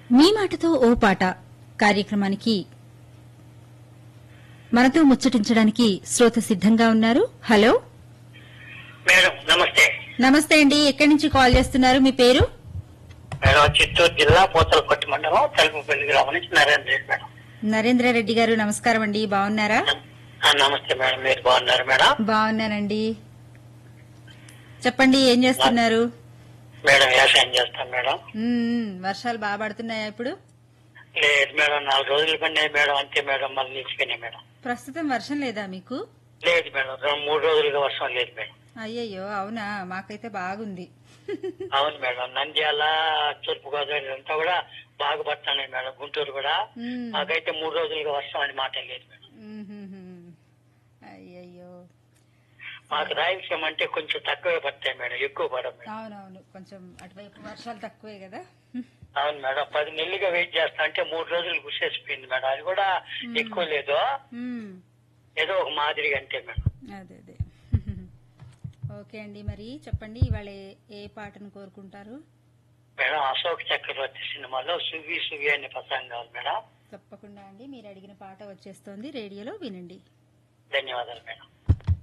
మీ మాటతో ఓ పాట కార్యక్రమానికి మనతో ముచ్చటించడానికి శ్రోత సిద్ధంగా ఉన్నారు హలో మేడం నమస్తే నమస్తే అండి ఎక్కడి నుంచి కాల్ చేస్తున్నారు మీ పేరు మేడం చిత్తూరు జిల్లా పోతలపట్టి మండలం తలుపుపల్లి గ్రామం నుంచి నరేంద్ర రెడ్డి మేడం నరేంద్ర రెడ్డి గారు నమస్కారం అండి బాగున్నారా ఆ, నమస్తే మేడం మీరు బాగున్నారు మేడం బాగున్నానండి చెప్పండి ఏం చేస్తున్నారు మేడం వ్యవసాయం చేస్తాం మేడం మ్మ్, వర్షాలు బాగా పడుతున్నాయా ఇప్పుడు లేదు మేడం నాలుగు రోజులు పడినాయి మేడం అంతే మేడం మళ్ళీ నిలిచిపోయినాయి మేడం ప్రస్తుతం వర్షం లేదా మీకు లేదు మేడం రెండు మూడు రోజులుగా వర్షం లేదు మేడం అయ్యయ్యో అవునా మాకైతే బాగుంది అవును మేడం నంద్యాల తూర్పు గోదావరి అంతా కూడా బాగా పడుతున్నాయి మేడం గుంటూరు కూడా మ్మ్. మాకైతే మూడు రోజులుగా వర్షం అని మాట లేదు మేడం మ్మ్హ్మ్. అయ్యయ్యో మాకు రాయలసీమ అంటే కొంచెం తక్కువే పడతాయి మేడం ఎక్కువ పడవు మేడం అవునవును కొంచెం అటువైపు వర్షాలు తక్కువే కదా అవును మేడం పది నెలలుగా వెయిట్ చేస్తా అంటే మూడు రోజులు గుసేసిపోయింది మేడం అది కూడా ఎక్కువ లేదు మ్మ్. ఏదో ఒక మాదిరిగా అంతే మేడం అదే అదే ఓకే అండి మరి చెప్పండి ఇవాళ ఏ- ఏ పాటను కోరుకుంటారు మేడం అశోక్ చక్రవర్తి సినిమాలో సువి సువి అనే పసంగ్ కావాలి మేడం తప్పకుండా అండి మీరు అడిగిన పాట వచ్చేస్తోంది రేడియోలో వినండి ధన్యవాదాలు మేడం